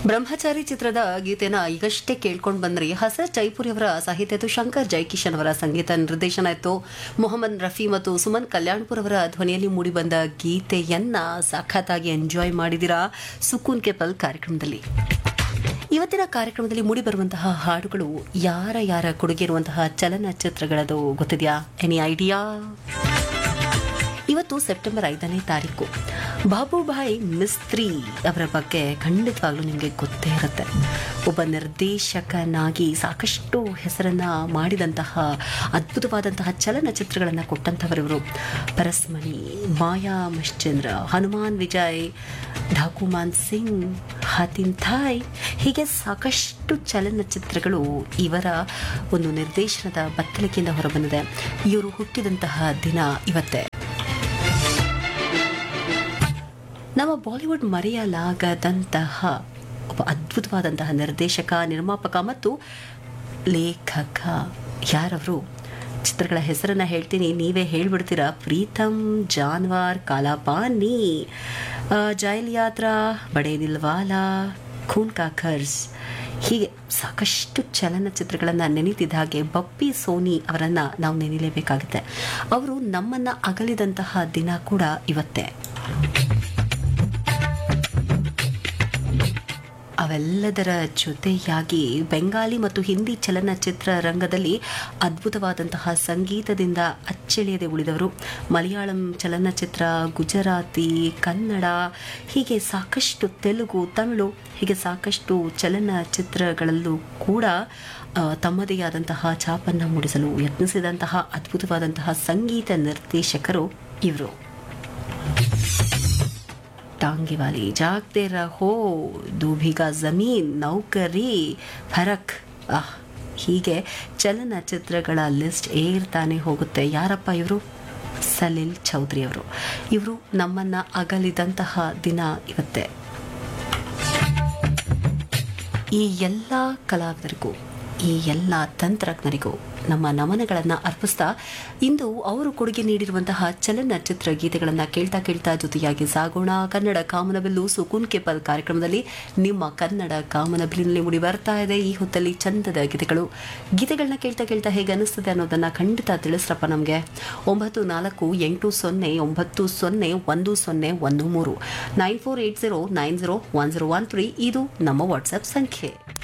ಬ್ರಹ್ಮಚಾರಿ ಚಿತ್ರದ ಗೀತೆನ ಈಗಷ್ಟೇ ಕೇಳ್ಕೊಂಡು ಬಂದ್ರಿ ಹಸರ್ ಜೈಪುರಿ ಅವರ ಸಾಹಿತ್ಯ ಇತ್ತು ಶಂಕರ್ ಜೈಕಿಶನ್ ಅವರ ಸಂಗೀತ ನಿರ್ದೇಶನ ಇತ್ತು ಮೊಹಮ್ಮದ್ ರಫಿ ಮತ್ತು ಸುಮನ್ ಕಲ್ಯಾಣ್ಪುರ್ ಅವರ ಧ್ವನಿಯಲ್ಲಿ ಮೂಡಿಬಂದ ಗೀತೆಯನ್ನ ಸಖತ್ತಾಗಿ ಎಂಜಾಯ್ ಮಾಡಿದಿರಾ ಸುಕೂನ್ ಕೆಪಲ್ ಕಾರ್ಯಕ್ರಮದಲ್ಲಿ ಇವತ್ತಿನ ಕಾರ್ಯಕ್ರಮದಲ್ಲಿ ಮೂಡಿಬರುವಂತಹ ಹಾಡುಗಳು ಯಾರ ಯಾರ ಕೊಡುಗೆ ಇರುವಂತಹ ಚಲನಚಿತ್ರಗಳದು ಗೊತ್ತಿದೆಯಾ ಎನಿ ಐಡಿಯಾ ಇವತ್ತು ಸೆಪ್ಟೆಂಬರ್ ಐದನೇ ತಾರೀಕು ಬಾಬುಭಾಯ್ ಮಿಸ್ತ್ರಿ ಅವರ ಬಗ್ಗೆ ಖಂಡಿತವಾಗ್ಲೂ ನಿಮಗೆ ಗೊತ್ತೇ ಇರುತ್ತೆ ಒಬ್ಬ ನಿರ್ದೇಶಕನಾಗಿ ಸಾಕಷ್ಟು ಹೆಸರನ್ನ ಮಾಡಿದಂತಹ ಅದ್ಭುತವಾದಂತಹ ಚಲನಚಿತ್ರಗಳನ್ನು ಕೊಟ್ಟಂಥವರಿವರು ಪರಸ್ಮಣಿ ಮಾಯಾ ಮಶ್ಚಂದ್ರ ಹನುಮಾನ್ ವಿಜಯ್ ಢಾಕುಮಾನ್ ಸಿಂಗ್ ಹಾತಿನ್ ಥಾಯ್ ಹೀಗೆ ಸಾಕಷ್ಟು ಚಲನಚಿತ್ರಗಳು ಇವರ ಒಂದು ನಿರ್ದೇಶನದ ಬತ್ತಳಿಕೆಯಿಂದ ಹೊರಬಂದಿದೆ ಇವರು ಹುಟ್ಟಿದಂತಹ ದಿನ ಇವತ್ತೇ ನಮ್ಮ ಬಾಲಿವುಡ್ ಮರೆಯಲಾಗದಂತಹ ಒಬ್ಬ ಅದ್ಭುತವಾದಂತಹ ನಿರ್ದೇಶಕ ನಿರ್ಮಾಪಕ ಮತ್ತು ಲೇಖಕ ಯಾರವರು ಚಿತ್ರಗಳ ಹೆಸರನ್ನ ಹೇಳ್ತೀನಿ ನೀವೇ ಹೇಳ್ಬಿಡ್ತೀರಾ ಪ್ರೀತಮ್ ಜಾನ್ವಾರ್ ಕಾಲಾಪಾನಿ ಆ, ಜೈಲ್ ಯಾತ್ರಾ ಬಡೇ ದಿಲ್ವಾಲಾ ಖೂನ್ ಕಾಕರ್ಸ್ ಹೀಗೆ ಸಾಕಷ್ಟು ಚಲನಚಿತ್ರಗಳನ್ನು ನೆನೀತಿದ್ದ ಹಾಗೆ ಬಪ್ಪಿ ಸೋನಿ ಅವರನ್ನು ನಾವು ನೆನೆಯಲೇಬೇಕಾಗುತ್ತೆ ಅವರು ನಮ್ಮನ್ನು ಅಗಲಿದಂತಹ ದಿನ ಕೂಡ ಇವತ್ತೇ ಅವೆಲ್ಲದರ ಜೊತೆಯಾಗಿ ಬೆಂಗಾಲಿ ಮತ್ತು ಹಿಂದಿ ಚಲನಚಿತ್ರ ರಂಗದಲ್ಲಿ ಅದ್ಭುತವಾದಂತಹ ಸಂಗೀತದಿಂದ ಅಚ್ಚಳಿಯದೆ ಉಳಿದವರು ಮಲಯಾಳಂ ಚಲನಚಿತ್ರ ಗುಜರಾತಿ ಕನ್ನಡ ಹೀಗೆ ಸಾಕಷ್ಟು ತೆಲುಗು ತಮಿಳು ಹೀಗೆ ಸಾಕಷ್ಟು ಚಲನಚಿತ್ರಗಳಲ್ಲೂ ಕೂಡ ಆ, ತಮ್ಮದೇ ಆದಂತಹ ಛಾಪನ್ನು ಮೂಡಿಸಲು ಯತ್ನಿಸಿದಂತಹ ಅದ್ಭುತವಾದಂತಹ ಸಂಗೀತ ನಿರ್ದೇಶಕರು ಇವರು टांगे वाली जागते रहो दूभिगा ಜಮೀನ್ ನೌಕರಿ ಫರಕ್ ಆಹ್ ಹೀಗೆ ಚಲನಚಿತ್ರಗಳ ಲಿಸ್ಟ್ ಏರ್ತಾನೆ ಹೋಗುತ್ತೆ ಯಾರಪ್ಪ ಇವರು ಸಲೀಲ್ ಚೌಧರಿ ಅವರು ಇವರು ನಮ್ಮನ್ನ ಅಗಲಿದಂತಹ ದಿನ ಇವತ್ತೇ ಈ ಎಲ್ಲ ಕಲಾವಿದರಿಗೂ ಈ ಎಲ್ಲ ತಂತ್ರಜ್ಞರಿಗೂ ನಮ್ಮ ನಮನಗಳನ್ನು ಅರ್ಪಿಸ್ತಾ ಇಂದು ಅವರು ಕೊಡುಗೆ ನೀಡಿರುವಂತಹ ಚಲನಚಿತ್ರ ಗೀತೆಗಳನ್ನು ಕೇಳ್ತಾ ಕೇಳ್ತಾ ಜೊತೆಯಾಗಿ ಸಾಗೋಣ ಕನ್ನಡ ಕಾಮನಬಿಲ್ಲು ಸುಕೂನ್ ಕೆಪಲ್ ಕಾರ್ಯಕ್ರಮದಲ್ಲಿ ನಿಮ್ಮ ಕನ್ನಡ ಕಾಮನಬಿಲ್ಲಿನಲ್ಲಿ ಮುಡಿ ಬರ್ತಾ ಇದೆ ಈ ಹೊತ್ತಲ್ಲಿ ಚಂದದ ಗೀತೆಗಳು ಗೀತೆಗಳನ್ನ ಕೇಳ್ತಾ ಕೇಳ್ತಾ ಹೇಗೆ ಅನಿಸ್ತದೆ ಅನ್ನೋದನ್ನ ಖಂಡಿತ ತಿಳಿಸ್ರಪ್ಪ ನಮಗೆ ಒಂಬತ್ತು ನಾಲ್ಕು ಎಂಟು ಸೊನ್ನೆ ಒಂಬತ್ತು ಸೊನ್ನೆ ಒಂದು ಸೊನ್ನೆ ಒಂದು ಮೂರು nine four eight zero nine zero one zero one three ಇದು ನಮ್ಮ ವಾಟ್ಸಪ್ ಸಂಖ್ಯೆ